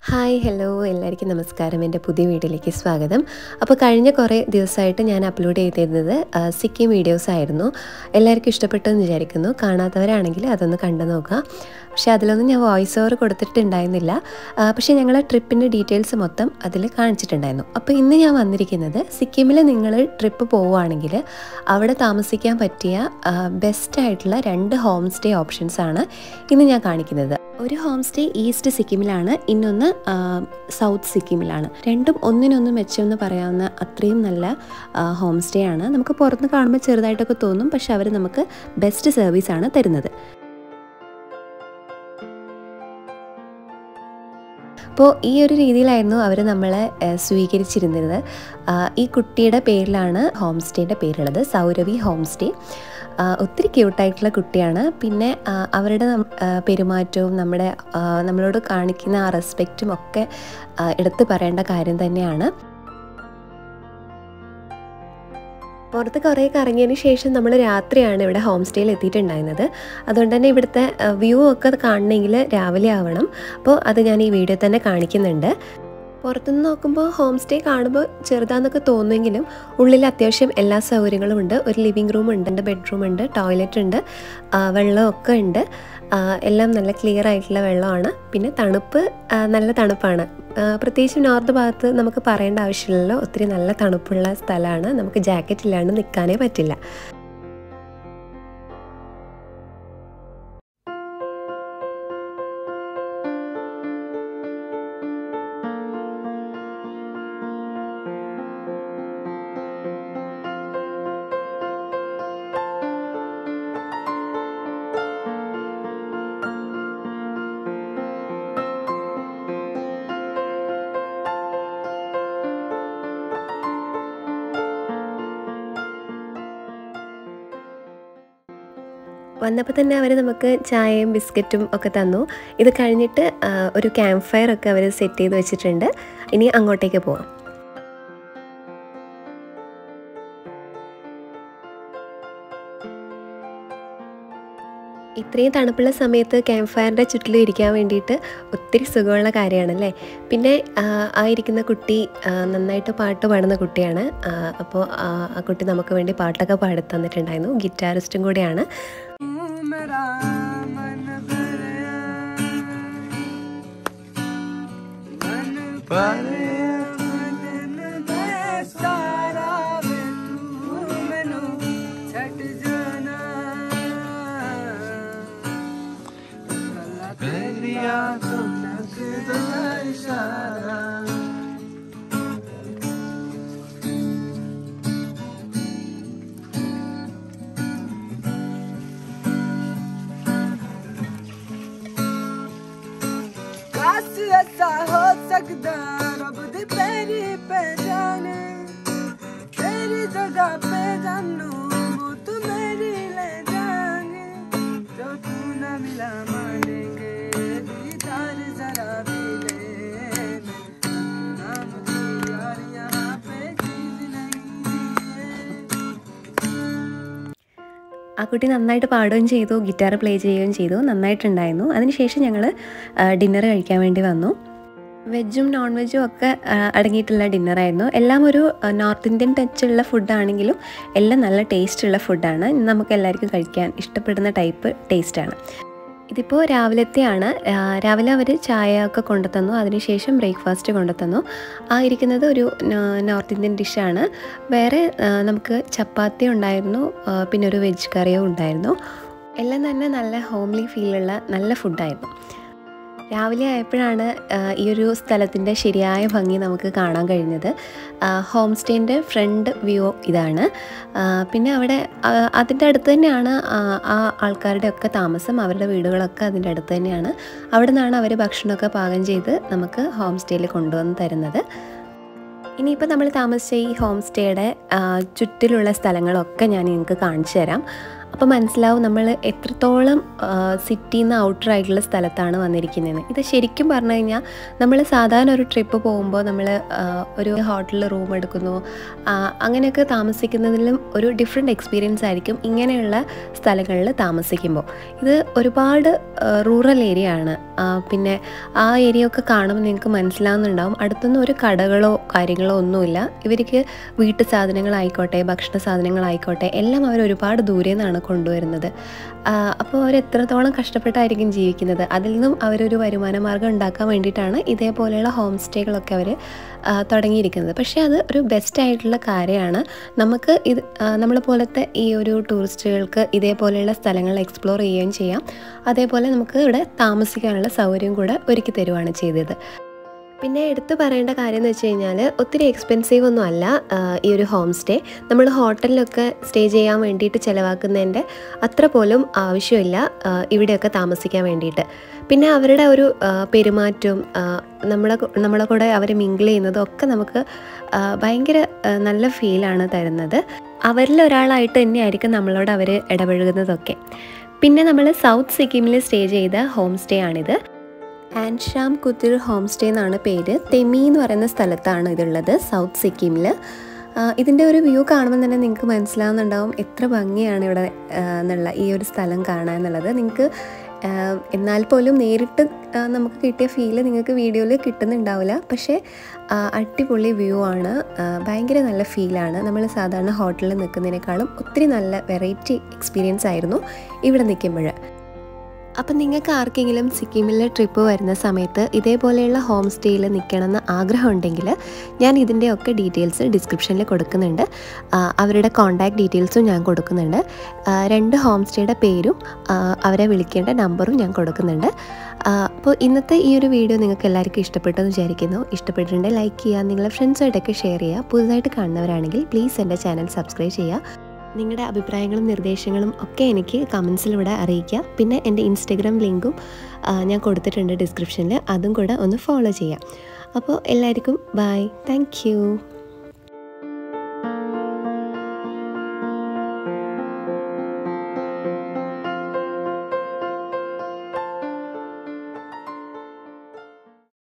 hi hello എല്ലാവർക്കും നമസ്കാരം എൻ്റെ പുതിയ വീഡിയോയിലേക്ക് സ്വാഗതം അപ്പോൾ കഴിഞ്ഞ കുറേ ദിവസമായിട്ട് ഞാൻ അപ്ലോഡ് ചെയ്തിരുന്നത് ആ, സിക്കിം വീഡിയോസ് ആയിരുന്നു എല്ലാവർക്കും ഇഷ്ടപ്പെട്ടു എന്ന് വിചാരിക്കുന്നു കാണാത്തവരാണെങ്കിൽ അതൊന്ന് കണ്ടു നോക്കുക പക്ഷേ അതിലൊന്നും ഞാൻ വോയിസ് ഓവർ കൊടുത്തിട്ടുണ്ടായിരുന്നില്ല ആ, പക്ഷേ ഞങ്ങളെ ട്രിപ്പിൻ്റെ ഡീറ്റെയിൽസ് മൊത്തം അതിൽ കാണിച്ചിട്ടുണ്ടായിരുന്നു അപ്പോൾ ഇന്ന് ഞാൻ വന്നിരിക്കുന്നത് സിക്കിമിൽ നിങ്ങൾ ട്രിപ്പ് പോവുകയാണെങ്കിൽ അവിടെ താമസിക്കാൻ പറ്റിയ ബെസ്റ്റ് ആയിട്ടുള്ള രണ്ട് ഹോം സ്റ്റേ ഓപ്ഷൻസ് ആണ് ഇന്ന് ഞാൻ കാണിക്കുന്നത് ഒരു ഹോം സ്റ്റേ ഈസ്റ്റ് സിക്കിമിലാണ് ഇന്നൊന്ന് ആ, സൗത്ത് സിക്കിമിലാണ് രണ്ടും ഒന്നിനൊന്ന് മെച്ചമെന്ന് പറയാവുന്ന അത്രയും നല്ല ആ, ഹോം സ്റ്റേ ആണ് നമുക്ക് പുറത്ത് കാണുമ്പോൾ ചെറുതായിട്ടൊക്കെ തോന്നും പക്ഷെ അവർ നമുക്ക് ബെസ്റ്റ് സർവീസാണ് തരുന്നത് അപ്പോൾ ഈ ഒരു രീതിയിലായിരുന്നു അവർ നമ്മളെ ഏഹ്, സ്വീകരിച്ചിരുന്നത് ആ, ഈ കുട്ടിയുടെ പേരിലാണ് ഹോം സ്റ്റേയുടെ പേരുള്ളത് സൗരവി ഹോം സ്റ്റേ ആ, ഒത്തിരി ക്യൂട്ടായിട്ടുള്ള കുട്ടിയാണ് പിന്നെ ആ, അവരുടെ നം- ആ, പെരുമാറ്റവും നമ്മുടെ ആ, നമ്മളോട് കാണിക്കുന്ന ആ റെസ്പെക്റ്റും ഒക്കെ ആ, എടുത്തു പറയേണ്ട കാര്യം തന്നെയാണ് പുറത്ത് കുറേ കറങ്ങിയതിന് ശേഷം നമ്മൾ രാത്രിയാണ് ഇവിടെ ഹോം സ്റ്റേയിൽ എത്തിയിട്ടുണ്ടായിരുന്നത് അതുകൊണ്ട് തന്നെ ഇവിടുത്തെ വ്യൂ ഒക്കെ കാണണമെങ്കിൽ രാവിലെ ആവണം അപ്പോൾ അത് ഞാൻ ഈ വീഡിയോ തന്നെ കാണിക്കുന്നുണ്ട് പുറത്തുനിന്ന് നോക്കുമ്പോൾ ഹോം സ്റ്റേ കാണുമ്പോൾ ചെറുതാന്നൊക്കെ തോന്നുമെങ്കിലും ഉള്ളിൽ അത്യാവശ്യം എല്ലാ സൗകര്യങ്ങളും ഉണ്ട് ഒരു ലിവിങ് റൂം ഉണ്ട് ബെഡ്റൂം ഉണ്ട് ടോയ്ലറ്റ് ഉണ്ട് ആ, വെള്ളമൊക്കെ ഉണ്ട് ആ, എല്ലാം നല്ല ക്ലിയർ ആയിട്ടുള്ള വെള്ളമാണ് പിന്നെ തണുപ്പ് ആ, നല്ല തണുപ്പാണ് ആ, പ്രത്യേകിച്ച് നോർത്ത് ഭാഗത്ത് നമുക്ക് പറയേണ്ട ആവശ്യമില്ലല്ലോ ഒത്തിരി നല്ല തണുപ്പുള്ള സ്ഥലമാണ് നമുക്ക് ജാക്കറ്റ് ഇല്ലാണ്ട് നിൽക്കാനേ പറ്റില്ല വന്നപ്പോൾ തന്നെ അവർ നമുക്ക് ചായയും ബിസ്ക്കറ്റും ഒക്കെ തന്നു ഇത് കഴിഞ്ഞിട്ട് ആ, ഒരു ക്യാമ്പ് ഫയർ ഒക്കെ അവർ സെറ്റ് ചെയ്ത് വെച്ചിട്ടുണ്ട് ഇനി അങ്ങോട്ടേക്ക് പോവാം ഇത്രയും തണുപ്പുള്ള സമയത്ത് ക്യാമ്പ് ഫയറിൻ്റെ ചുറ്റിലും ഇരിക്കാൻ വേണ്ടിയിട്ട് ഒത്തിരി സുഖമുള്ള കാര്യമാണല്ലേ പിന്നെ ആ, ആ ഇരിക്കുന്ന കുട്ടി ആ, നന്നായിട്ട് പാട്ട് പാടുന്ന കുട്ടിയാണ് ആ, അപ്പോൾ ആ ആ കുട്ടി നമുക്ക് വേണ്ടി പാട്ടൊക്കെ പാടി തന്നിട്ടുണ്ടായിരുന്നു ഗിറ്റാറിസ്റ്റും കൂടിയാണ് मेरा मन भरया मन भरया मन में सारा वे तू मैनू छट जाना गला तेरिया तो नकदा इशारा काश ऐसा हो सकता रब दे पैरी पे जाने तेरी जगह पे जानू वो तू मेरी ले जाने जो तू न मिला मानेंगे दीदार जरा भी ले नाम की यार यहाँ पे चीज नहीं है ആ കുട്ടി നന്നായിട്ട് പാടുകയും ചെയ്തു ഗിറ്റാർ പ്ലേ ചെയ്യുകയും ചെയ്തു നന്നായിട്ടുണ്ടായിരുന്നു അതിനുശേഷം ഞങ്ങൾ ഡിന്നർ കഴിക്കാൻ വേണ്ടി വന്നു വെജും നോൺ വെജും ഒക്കെ ആ, അടങ്ങിയിട്ടുള്ള ഡിന്നറായിരുന്നു എല്ലാം ഒരു ആ, നോർത്ത് ഇന്ത്യൻ ടച്ചുള്ള ഫുഡാണെങ്കിലും എല്ലാം നല്ല ടേസ്റ്റുള്ള ഫുഡാണ് നമുക്ക് എല്ലാവർക്കും കഴിക്കാൻ ഇഷ്ടപ്പെടുന്ന ടൈപ്പ് ടേസ്റ്റാണ് ഇതിപ്പോൾ രാവിലത്തെയാണ് ആ, രാവിലെ അവർ ചായ ഒക്കെ കൊണ്ടുതന്നു അതിനുശേഷം ബ്രേക്ക്ഫാസ്റ്റ് കൊണ്ടുതന്നു ആ ഇരിക്കുന്നത് ഒരു നോ- നോർത്ത് ഇന്ത്യൻ ഡിഷാണ് വേറെ ആ, നമുക്ക് ചപ്പാത്തി ഉണ്ടായിരുന്നു ആ, പിന്നെ ഒരു വെജ് കറിയും ഉണ്ടായിരുന്നു എല്ലാം തന്നെ നല്ല ഹോംലി ഫീലുള്ള നല്ല ഫുഡായിരുന്നു രാവിലെ ആയപ്പോഴാണ് ആ, ഈ ഒരു സ്ഥലത്തിൻ്റെ ശരിയായ ഭംഗി നമുക്ക് കാണാൻ കഴിഞ്ഞത് ഹോം സ്റ്റേൻ്റെ ഫ്രണ്ട് വ്യൂ ഇതാണ് ആ, പിന്നെ അവിടെ ആ, അതിൻ്റെ അടുത്ത് തന്നെയാണ് ആ ആ ആൾക്കാരുടെ ഒക്കെ താമസം അവരുടെ വീടുകളൊക്കെ അതിൻ്റെ അടുത്ത് തന്നെയാണ് അവിടെ നിന്നാണ് അവർ ഭക്ഷണമൊക്കെ പാകം ചെയ്ത് നമുക്ക് ഹോം സ്റ്റേയിൽ കൊണ്ടുവന്ന് തരുന്നത് ഇനിയിപ്പോൾ നമ്മൾ താമസിച്ച ഈ ഹോം സ്റ്റേയുടെ ആ, ചുറ്റിലുള്ള സ്ഥലങ്ങളൊക്കെ ഞാൻ നിങ്ങൾക്ക് കാണിച്ചു തരാം അപ്പോൾ മനസ്സിലാവും നമ്മൾ എത്രത്തോളം സിറ്റിയിൽ നിന്ന് ഔട്ടർ ആയിട്ടുള്ള സ്ഥലത്താണ് വന്നിരിക്കുന്നതെന്ന് ഇത് ശരിക്കും പറഞ്ഞു കഴിഞ്ഞാൽ നമ്മൾ സാധാരണ ഒരു ട്രിപ്പ് പോകുമ്പോൾ നമ്മൾ ഒരു ഹോട്ടലിൽ റൂം എടുക്കുന്നു ആ, അങ്ങനെയൊക്കെ താമസിക്കുന്നതിലും ഒരു ഡിഫറെൻറ്റ് എക്സ്പീരിയൻസ് ആയിരിക്കും ഇങ്ങനെയുള്ള സ്ഥലങ്ങളിൽ താമസിക്കുമ്പോൾ ഇത് ഒരുപാട് റൂറൽ ഏരിയ ആണ് ആ, പിന്നെ ആ ഏരിയ ഒക്കെ കാണുമ്പോൾ നിങ്ങൾക്ക് മനസ്സിലാവുന്നുണ്ടാവും അടുത്തൊന്നും ഒരു കടകളോ കാര്യങ്ങളോ ഒന്നുമില്ല ഇവർക്ക് വീട്ടു സാധനങ്ങളായിക്കോട്ടെ ഭക്ഷണ സാധനങ്ങളായിക്കോട്ടെ എല്ലാം അവർ ഒരുപാട് ദൂരെ നിന്നാണ് കൊണ്ടുവരുന്നത് ആ, അപ്പോൾ അവർ എത്രത്തോളം കഷ്ടപ്പെട്ടായിരിക്കും ജീവിക്കുന്നത് അതിൽ നിന്നും അവരൊരു വരുമാന മാർഗ്ഗം ഉണ്ടാക്കാൻ വേണ്ടിയിട്ടാണ് ഇതേപോലെയുള്ള ഹോം സ്റ്റേകളൊക്കെ അവർ തുടങ്ങിയിരിക്കുന്നത് പക്ഷേ അത് ഒരു ബെസ്റ്റ് ആയിട്ടുള്ള കാര്യമാണ് നമുക്ക് ഇത് നമ്മളെ പോലത്തെ ഈ ഒരു ടൂറിസ്റ്റുകൾക്ക് ഇതേപോലെയുള്ള സ്ഥലങ്ങൾ എക്സ്പ്ലോർ ചെയ്യുകയും ചെയ്യാം അതേപോലെ നമുക്ക് ഇവിടെ താമസിക്കാനുള്ള സൗകര്യം കൂടെ ഒരുക്കി തരുവാണ് ചെയ്തത് പിന്നെ എടുത്തു പറയേണ്ട കാര്യം എന്ന് വെച്ച് കഴിഞ്ഞാൽ ഒത്തിരി എക്സ്പെൻസീവ് ഒന്നും അല്ല ആ, ഈ ഒരു ഹോം സ്റ്റേ നമ്മൾ ഹോട്ടലിലൊക്കെ സ്റ്റേ ചെയ്യാൻ വേണ്ടിയിട്ട് ചിലവാക്കുന്നതിൻ്റെ അത്ര പോലും ആവശ്യമില്ല ആ, ഇവിടെയൊക്കെ താമസിക്കാൻ വേണ്ടിയിട്ട് പിന്നെ അവരുടെ ഒരു ആ, പെരുമാറ്റവും ആ, നമ്മളെ കൂ- നമ്മളെ കൂടെ അവർ മിങ്കിൾ ചെയ്യുന്നതും ഒക്കെ നമുക്ക് ആ, ഭയങ്കര ആ, നല്ല ഫീലാണ് തരുന്നത് അവരിൽ ഒരാളായിട്ട് തന്നെയായിരിക്കും നമ്മളോട് അവർ ഇടപഴകുന്നതൊക്കെ പിന്നെ നമ്മൾ സൗത്ത് സിക്കിമിൽ സ്റ്റേ ചെയ്ത ഹോം സ്റ്റേ ആണിത് ആൻഷാം കുത്തിർ ഹോം സ്റ്റേ എന്നാണ് പേര് തെമി എന്ന് പറയുന്ന സ്ഥലത്താണ് ഇതുള്ളത് സൗത്ത് സിക്കിമിൽ ഇതിൻ്റെ ഒരു വ്യൂ കാണുമ്പോൾ തന്നെ നിങ്ങൾക്ക് മനസ്സിലാവുന്നുണ്ടാവും എത്ര ഭംഗിയാണ് ഇവിടെ ആ, എന്നുള്ള ഈ ഒരു സ്ഥലം കാണാൻ എന്നുള്ളത് നിങ്ങൾക്ക് ആ, എന്നാൽ പോലും നേരിട്ട് ആ, നമുക്ക് കിട്ടിയ ഫീല് നിങ്ങൾക്ക് വീഡിയോയിൽ കിട്ടുന്നുണ്ടാവില്ല പക്ഷേ ആ, അടിപൊളി വ്യൂ ആണ് ആ, ഭയങ്കര നല്ല ഫീലാണ് നമ്മൾ സാധാരണ ഹോട്ടലിൽ നിൽക്കുന്നതിനേക്കാളും ഒത്തിരി നല്ല വെറൈറ്റി എക്സ്പീരിയൻസ് ആയിരുന്നു ഇവിടെ നിൽക്കുമ്പോൾ അപ്പം നിങ്ങൾക്ക് ആർക്കെങ്കിലും സിക്കിമിലെ ട്രിപ്പ് വരുന്ന സമയത്ത് ഇതേപോലെയുള്ള ഹോം സ്റ്റേയിൽ നിൽക്കണമെന്ന് ആഗ്രഹമുണ്ടെങ്കിൽ ഞാൻ ഇതിൻ്റെയൊക്കെ ഡീറ്റെയിൽസ് ഡിസ്ക്രിപ്ഷനിൽ കൊടുക്കുന്നുണ്ട് ആ, അവരുടെ കോൺടാക്ട് ഡീറ്റെയിൽസും ഞാൻ കൊടുക്കുന്നുണ്ട് ആ, രണ്ട് ഹോം സ്റ്റേയുടെ പേരും ആ, അവരെ വിളിക്കേണ്ട നമ്പറും ഞാൻ കൊടുക്കുന്നുണ്ട് ആ, അപ്പോൾ ഇന്നത്തെ ഈ ഒരു വീഡിയോ നിങ്ങൾക്ക് എല്ലാവർക്കും ഇഷ്ടപ്പെട്ടെന്ന് വിചാരിക്കുന്നു ഇഷ്ടപ്പെട്ടിട്ടുണ്ടെങ്കിൽ ലൈക്ക് ചെയ്യുക നിങ്ങളുടെ ഫ്രണ്ട്സായിട്ടൊക്കെ ഷെയർ ചെയ്യുക പുതുതായിട്ട് കാണുന്നവരാണെങ്കിൽ പ്ലീസ് എൻ്റെ ചാനൽ സബ്സ്ക്രൈബ് ചെയ്യുക നിങ്ങളുടെ അഭിപ്രായങ്ങളും നിർദ്ദേശങ്ങളും ഒക്കെ എനിക്ക് കമൻസിലൂടെ അറിയിക്കുക പിന്നെ എൻ്റെ ഇൻസ്റ്റഗ്രാം ലിങ്കും ആ, ഞാൻ കൊടുത്തിട്ടുണ്ട് ഡിസ്ക്രിപ്ഷനിൽ അതും കൂടെ ഒന്ന് ഫോളോ ചെയ്യാം അപ്പോൾ എല്ലാവർക്കും ബൈ താങ്ക്